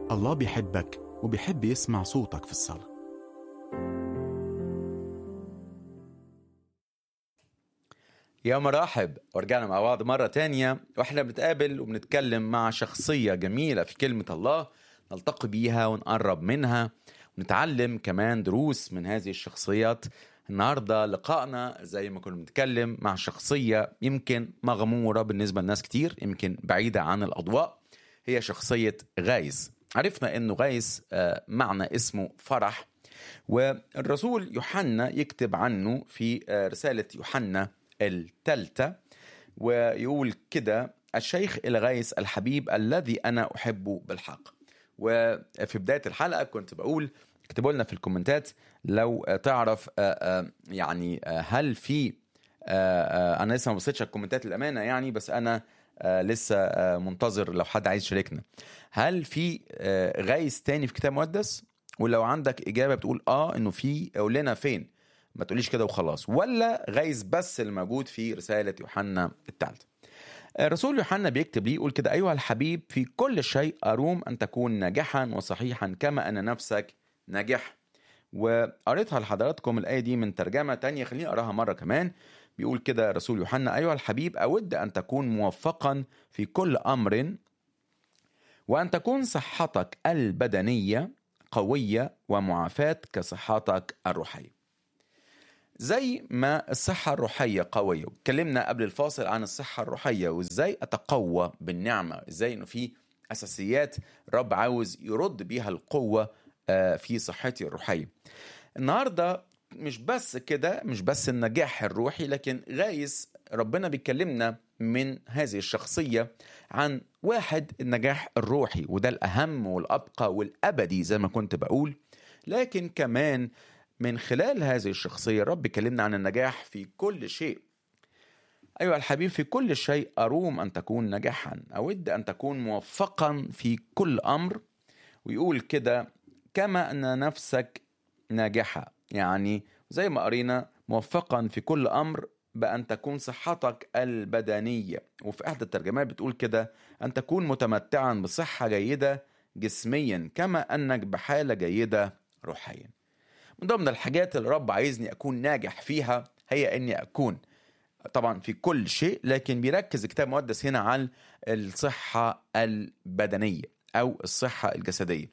الله بيحبك وبيحب يسمع صوتك في الصلاة يا مرحب ورجعنا مع بعض مرة تانية واحنا بنتقابل وبنتكلم مع شخصية جميلة في كلمة الله نلتقي بيها ونقرب منها ونتعلم كمان دروس من هذه الشخصيات النهاردة لقائنا زي ما كنا بنتكلم مع شخصية يمكن مغمورة بالنسبة لناس كتير يمكن بعيدة عن الأضواء هي شخصية غايس عرفنا انه غايس آه، معنى اسمه فرح والرسول يوحنا يكتب عنه في آه، رسالة يوحنا الثالثة ويقول كده الشيخ الغيث الحبيب الذي أنا أحبه بالحق وفي بداية الحلقة كنت بقول اكتبوا لنا في الكومنتات لو آه، تعرف آه، آه، يعني آه، هل في آه، آه، انا لسه ما بصيتش على الكومنتات الامانه يعني بس انا آه، لسه آه، منتظر لو حد عايز يشاركنا هل في آه، غايس تاني في كتاب مقدس ولو عندك اجابه بتقول اه انه في قول لنا فين ما تقوليش كده وخلاص ولا غايس بس اللي موجود في رساله يوحنا الثالثه الرسول يوحنا بيكتب ليه يقول كده ايها الحبيب في كل شيء اروم ان تكون ناجحا وصحيحا كما ان نفسك ناجح وقريتها لحضراتكم الآية دي من ترجمة تانية خليني أقراها مرة كمان بيقول كده رسول يوحنا أيها الحبيب أود أن تكون موفقا في كل أمر وأن تكون صحتك البدنية قوية ومعافاة كصحتك الروحية زي ما الصحة الروحية قوية واتكلمنا قبل الفاصل عن الصحة الروحية وازاي اتقوى بالنعمة ازاي انه في اساسيات رب عاوز يرد بيها القوة آه، في صحتي الروحية النهاردة مش بس كده مش بس النجاح الروحي لكن غايس ربنا بيكلمنا من هذه الشخصية عن واحد النجاح الروحي وده الأهم والأبقى والأبدي زي ما كنت بقول لكن كمان من خلال هذه الشخصية رب كلمنا عن النجاح في كل شيء أيها الحبيب في كل شيء أروم أن تكون ناجحا أود أن تكون موفقا في كل أمر ويقول كده كما أن نفسك ناجحة يعني زي ما قرينا موفقا في كل أمر بأن تكون صحتك البدنية وفي إحدى الترجمات بتقول كده أن تكون متمتعا بصحة جيدة جسميا كما أنك بحالة جيدة روحيا من ضمن الحاجات اللي رب عايزني أكون ناجح فيها هي أني أكون طبعا في كل شيء لكن بيركز الكتاب المقدس هنا على الصحة البدنية أو الصحة الجسدية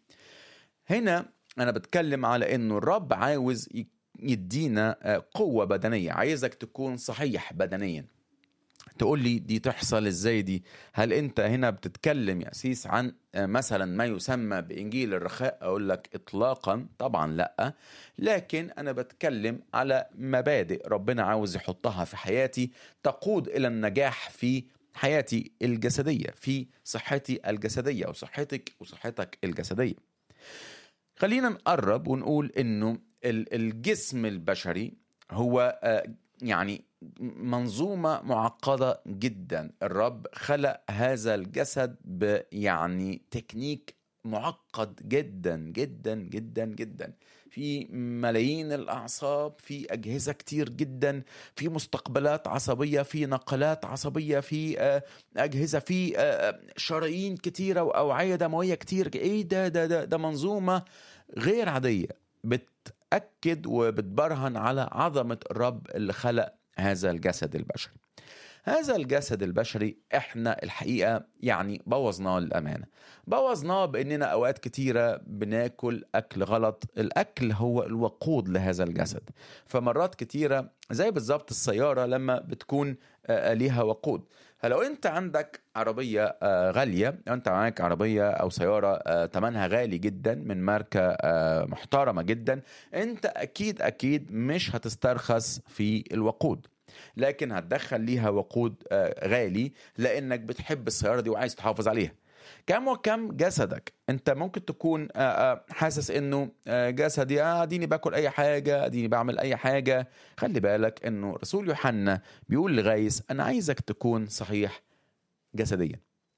هنا أنا بتكلم على أنه الرب عاوز ي- يدينا آه، قوة بدنية عايزك تكون صحيح بدنيا تقول لي دي تحصل ازاي دي هل انت هنا بتتكلم يا اسيس عن آه، مثلا ما يسمى بانجيل الرخاء اقول لك اطلاقا طبعا لا لكن انا بتكلم على مبادئ ربنا عاوز يحطها في حياتي تقود الى النجاح في حياتي الجسديه في صحتي الجسديه او صحتك وصحتك الجسديه خلينا نقرب ونقول انه ال- الجسم البشري هو آه، يعني منظومة معقدة جدا الرب خلق هذا الجسد يعني تكنيك معقد جدا جدا جدا جدا في ملايين الأعصاب في أجهزة كتير جدا في مستقبلات عصبية في نقلات عصبية في آه، أجهزة في آه، شرايين كتيرة وأوعية دموية كتير إيه ده ده ده, ده منظومة غير عادية بتأكد وبتبرهن على عظمة الرب اللي خلق هذا الجسد البشري هذا الجسد البشري احنا الحقيقة يعني بوظناه للأمانة بوظناه بأننا أوقات كتيرة بناكل أكل غلط الأكل هو الوقود لهذا الجسد فمرات كتيرة زي بالظبط السيارة لما بتكون آه، ليها وقود فلو انت عندك عربية آه، غالية لو انت معاك عربية او سيارة آه، تمنها غالي جدا من ماركة آه، محترمة جدا انت اكيد اكيد مش هتسترخص في الوقود لكن هتدخل ليها وقود آه، غالي لانك بتحب السيارة دي وعايز تحافظ عليها كم وكم جسدك انت ممكن تكون آه، آه، حاسس انه آه، جسدي آه، اديني باكل اي حاجه اديني بعمل اي حاجه خلي بالك انه رسول يوحنا بيقول لغايس انا عايزك تكون صحيح جسديا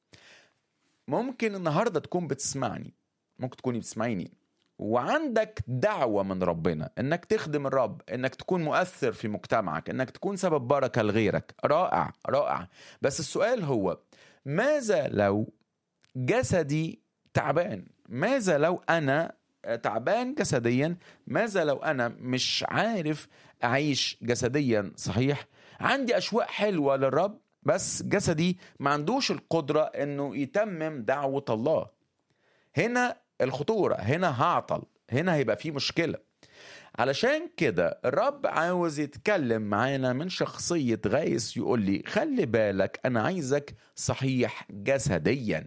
ممكن النهارده تكون بتسمعني ممكن تكوني بتسمعيني وعندك دعوة من ربنا انك تخدم الرب انك تكون مؤثر في مجتمعك انك تكون سبب بركة لغيرك رائع رائع بس السؤال هو ماذا لو جسدي تعبان ماذا لو انا تعبان جسديا ماذا لو انا مش عارف اعيش جسديا صحيح عندي اشواق حلوه للرب بس جسدي ما عندوش القدره انه يتمم دعوه الله هنا الخطوره هنا هعطل هنا هيبقى في مشكله علشان كده الرب عاوز يتكلم معانا من شخصية غايس يقول لي خلي بالك أنا عايزك صحيح جسديا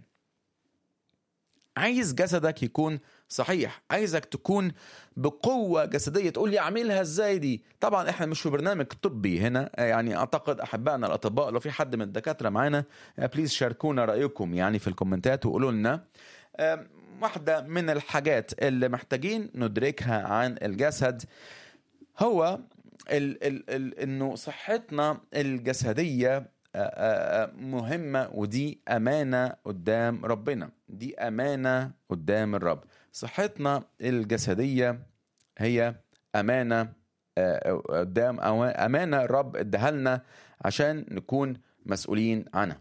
عايز جسدك يكون صحيح عايزك تكون بقوة جسدية تقول لي أعملها إزاي دي طبعا إحنا مش في برنامج طبي هنا يعني أعتقد أحبائنا الأطباء لو في حد من الدكاترة معانا بليز شاركونا رأيكم يعني في الكومنتات وقولوا لنا واحدة من الحاجات اللي محتاجين ندركها عن الجسد هو ال ال ال انه صحتنا الجسدية مهمة ودي أمانة قدام ربنا دي أمانة قدام الرب صحتنا الجسدية هي أمانة قدام أمانة الرب اداها لنا عشان نكون مسؤولين عنها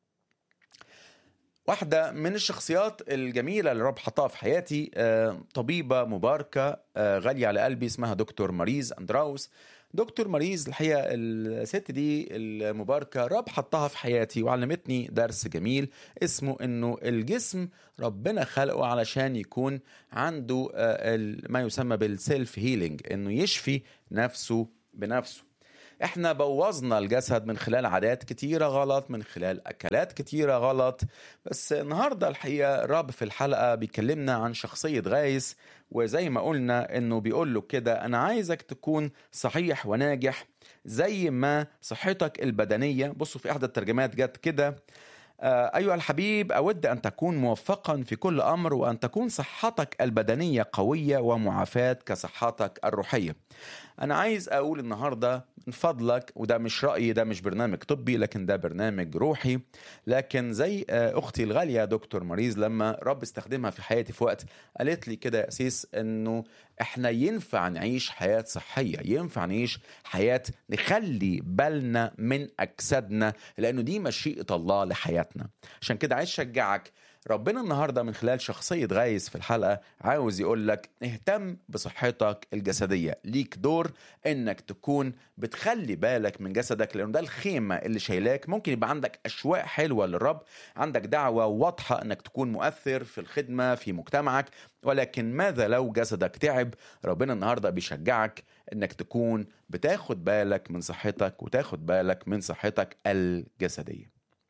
واحدة من الشخصيات الجميلة اللي رب حطها في حياتي طبيبة مباركة غالية على قلبي اسمها دكتور ماريز أندراوس دكتور ماريز الحقيقة الست دي المباركة رب حطها في حياتي وعلمتني درس جميل اسمه انه الجسم ربنا خلقه علشان يكون عنده ما يسمى بالسيلف هيلينج انه يشفي نفسه بنفسه احنا بوظنا الجسد من خلال عادات كتيرة غلط من خلال أكلات كتيرة غلط بس النهاردة الحقيقة الرب في الحلقة بيكلمنا عن شخصية غايس وزي ما قلنا انه بيقول له كده انا عايزك تكون صحيح وناجح زي ما صحتك البدنية بصوا في احدى الترجمات جت كده أيها الحبيب أود أن تكون موفقا في كل أمر وأن تكون صحتك البدنية قوية ومعافاة كصحتك الروحية أنا عايز أقول النهاردة من فضلك وده مش رأيي ده مش برنامج طبي لكن ده برنامج روحي لكن زي أختي الغالية دكتور ماريز لما رب استخدمها في حياتي في وقت قالت لي كده يا أسيس أنه إحنا ينفع نعيش حياة صحية ينفع نعيش حياة نخلي بالنا من أجسادنا لأنه دي مشيئة الله لحياتنا عشان كده عايز أشجعك ربنا النهارده من خلال شخصية غايس في الحلقة عاوز يقول لك اهتم بصحتك الجسدية ليك دور انك تكون بتخلي بالك من جسدك لانه ده الخيمة اللي شايلاك ممكن يبقى عندك اشواق حلوة للرب عندك دعوة واضحة انك تكون مؤثر في الخدمة في مجتمعك ولكن ماذا لو جسدك تعب ربنا النهارده بيشجعك انك تكون بتاخد بالك من صحتك وتاخد بالك من صحتك الجسدية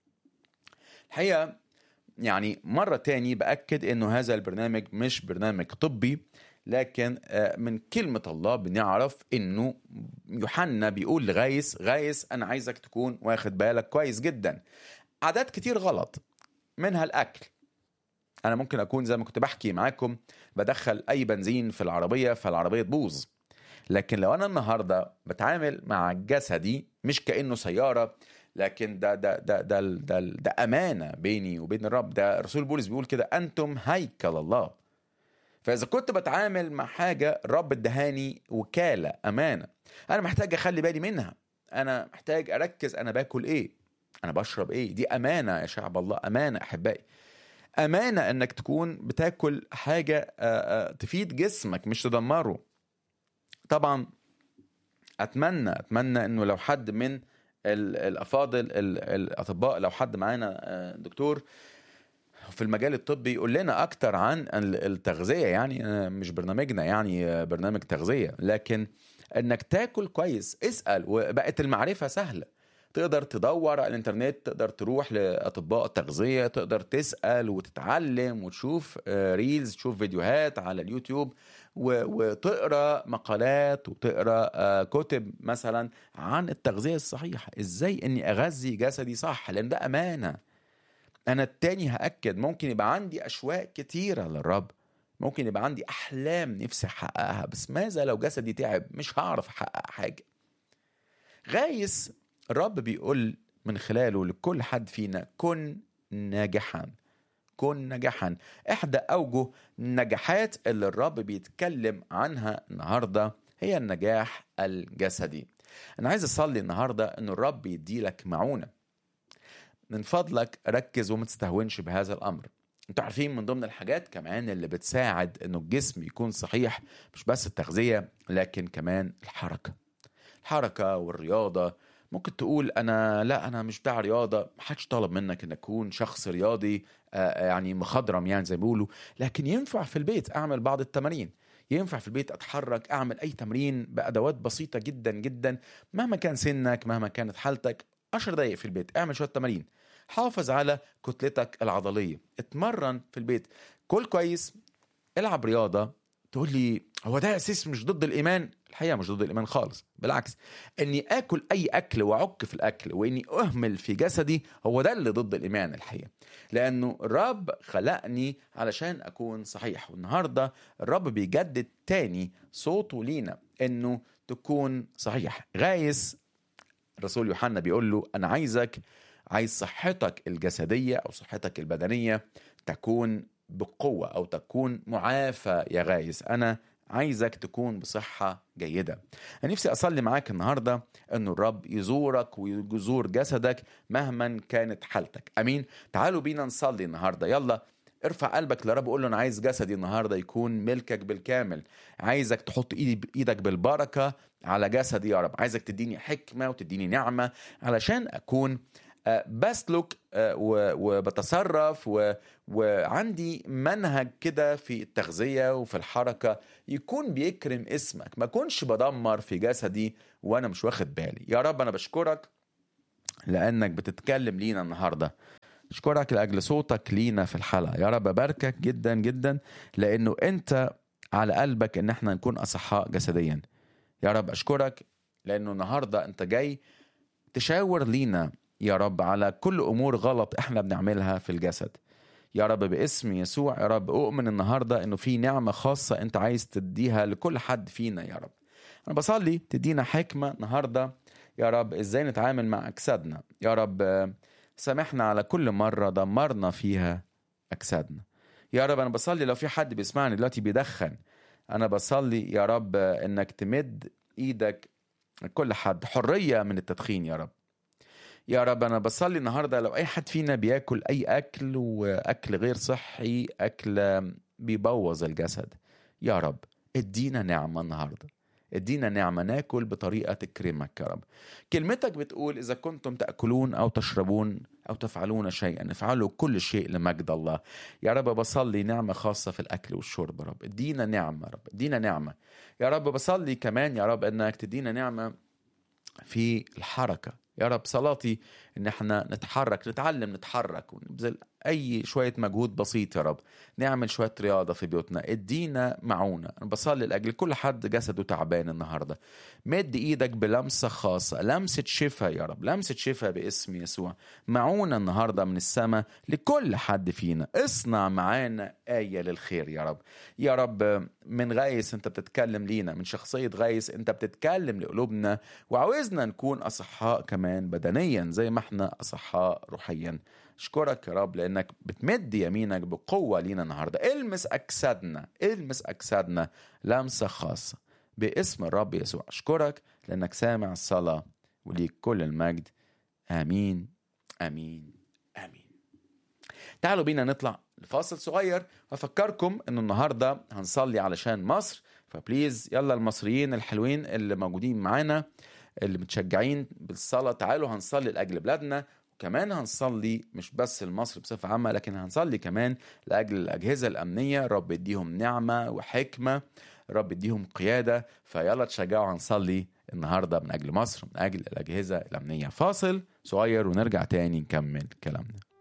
الحقيقة يعني مرة تاني بأكد أنه هذا البرنامج مش برنامج طبي لكن من كلمة الله بنعرف أنه يوحنا بيقول لغايس غايس أنا عايزك تكون واخد بالك كويس جدا عادات كتير غلط منها الأكل أنا ممكن أكون زي ما كنت بحكي معاكم بدخل أي بنزين في العربية فالعربية تبوظ لكن لو أنا النهاردة بتعامل مع جسدي مش كأنه سيارة لكن ده ده ده ده ده, ده امانه بيني وبين الرب ده الرسول بولس بيقول كده انتم هيكل الله فاذا كنت بتعامل مع حاجه الرب ادهاني وكاله امانه انا محتاج اخلي بالي منها انا محتاج اركز انا باكل ايه انا بشرب ايه دي امانه يا شعب الله امانه احبائي امانه انك تكون بتاكل حاجه تفيد جسمك مش تدمره طبعا اتمنى اتمنى انه لو حد من الافاضل الاطباء لو حد معانا دكتور في المجال الطبي يقول لنا اكتر عن التغذيه يعني مش برنامجنا يعني برنامج تغذيه لكن انك تاكل كويس اسال وبقت المعرفه سهله تقدر تدور على الانترنت تقدر تروح لاطباء التغذيه تقدر تسال وتتعلم وتشوف ريلز تشوف فيديوهات على اليوتيوب وتقرا مقالات وتقرا كتب مثلا عن التغذيه الصحيحه ازاي اني اغذي جسدي صح لان ده امانه انا التاني هاكد ممكن يبقى عندي اشواق كتيره للرب ممكن يبقى عندي احلام نفسي احققها بس ماذا لو جسدي تعب مش هعرف احقق حاجه غايس الرب بيقول من خلاله لكل حد فينا كن ناجحا كن ناجحا احدى اوجه النجاحات اللي الرب بيتكلم عنها النهارده هي النجاح الجسدي انا عايز اصلي النهارده ان الرب يدي لك معونه من فضلك ركز وما تستهونش بهذا الامر انتوا عارفين من ضمن الحاجات كمان اللي بتساعد انه الجسم يكون صحيح مش بس التغذية لكن كمان الحركة الحركة والرياضة ممكن تقول انا لا انا مش بتاع رياضة محدش طلب منك ان اكون شخص رياضي آه، يعني مخضرم يعني زي ما بيقولوا لكن ينفع في البيت اعمل بعض التمارين ينفع في البيت اتحرك اعمل اي تمرين بادوات بسيطه جدا جدا مهما كان سنك مهما كانت حالتك 10 دقائق في البيت اعمل شويه تمارين حافظ على كتلتك العضليه اتمرن في البيت كل كويس العب رياضه تقول لي هو ده اساس مش ضد الايمان الحقيقه مش ضد الايمان خالص بالعكس اني اكل اي اكل واعك في الاكل واني اهمل في جسدي هو ده اللي ضد الايمان الحقيقه لانه الرب خلقني علشان اكون صحيح والنهارده الرب بيجدد تاني صوته لينا انه تكون صحيح غايس الرسول يوحنا بيقول له انا عايزك عايز صحتك الجسديه او صحتك البدنيه تكون بقوه او تكون معافى يا غايس انا عايزك تكون بصحة جيدة أنا نفسي أصلي معاك النهاردة أنه الرب يزورك ويزور جسدك مهما كانت حالتك أمين تعالوا بينا نصلي النهاردة يلا ارفع قلبك لرب قول له انا عايز جسدي النهارده يكون ملكك بالكامل عايزك تحط ايدي ايدك بالبركه على جسدي يا رب عايزك تديني حكمه وتديني نعمه علشان اكون آه، بسلك آه، و- وبتصرف و- وعندي منهج كده في التغذية وفي الحركة يكون بيكرم اسمك ما كنش بدمر في جسدي وأنا مش واخد بالي يا رب أنا بشكرك لأنك بتتكلم لينا النهاردة أشكرك لأجل صوتك لينا في الحلقة يا رب أباركك جدا جدا لأنه أنت على قلبك إن احنا نكون أصحاء جسديا يا رب أشكرك لأنه النهاردة أنت جاي تشاور لينا يا رب على كل امور غلط احنا بنعملها في الجسد يا رب باسم يسوع يا رب اؤمن النهارده انه في نعمه خاصه انت عايز تديها لكل حد فينا يا رب انا بصلي تدينا حكمه النهارده يا رب ازاي نتعامل مع اجسادنا يا رب آه، سامحنا على كل مره دمرنا فيها اجسادنا يا رب انا بصلي لو في حد بيسمعني دلوقتي بيدخن انا بصلي يا رب آه، انك تمد ايدك لكل حد حريه من التدخين يا رب يا رب انا بصلي النهارده لو اي حد فينا بياكل اي اكل واكل غير صحي اكل بيبوظ الجسد يا رب ادينا نعمه النهارده ادينا نعمه ناكل بطريقه تكرمك يا رب كلمتك بتقول اذا كنتم تاكلون او تشربون او تفعلون شيئا افعلوا كل شيء لمجد الله يا رب بصلي نعمه خاصه في الاكل والشرب يا رب ادينا نعمه يا رب ادينا نعمه يا رب بصلي كمان يا رب انك تدينا نعمه في الحركه يا رب صلاتي ان احنا نتحرك نتعلم نتحرك ونبذل اي شويه مجهود بسيط يا رب نعمل شويه رياضه في بيوتنا ادينا معونه انا بصلي لاجل كل حد جسده تعبان النهارده مد ايدك بلمسه خاصه لمسه شفاء يا رب لمسه شفاء باسم يسوع معونه النهارده من السماء لكل حد فينا اصنع معانا ايه للخير يا رب يا رب من غايس انت بتتكلم لينا من شخصيه غايس انت بتتكلم لقلوبنا وعاوزنا نكون اصحاء كمان بدنيا زي ما احنا اصحاء روحيا اشكرك يا رب لانك بتمد يمينك بقوه لينا النهارده المس اجسادنا المس اجسادنا لمسه خاصه باسم الرب يسوع اشكرك لانك سامع الصلاه وليك كل المجد امين امين امين تعالوا بينا نطلع لفاصل صغير وافكركم انه النهارده هنصلي علشان مصر فبليز يلا المصريين الحلوين اللي موجودين معانا اللي متشجعين بالصلاه تعالوا هنصلي لاجل بلادنا وكمان هنصلي مش بس لمصر بصفه عامه لكن هنصلي كمان لاجل الاجهزه الامنيه رب يديهم نعمه وحكمه رب يديهم قياده فيلا تشجعوا هنصلي النهارده من اجل مصر من اجل الاجهزه الامنيه فاصل صغير ونرجع تاني نكمل كلامنا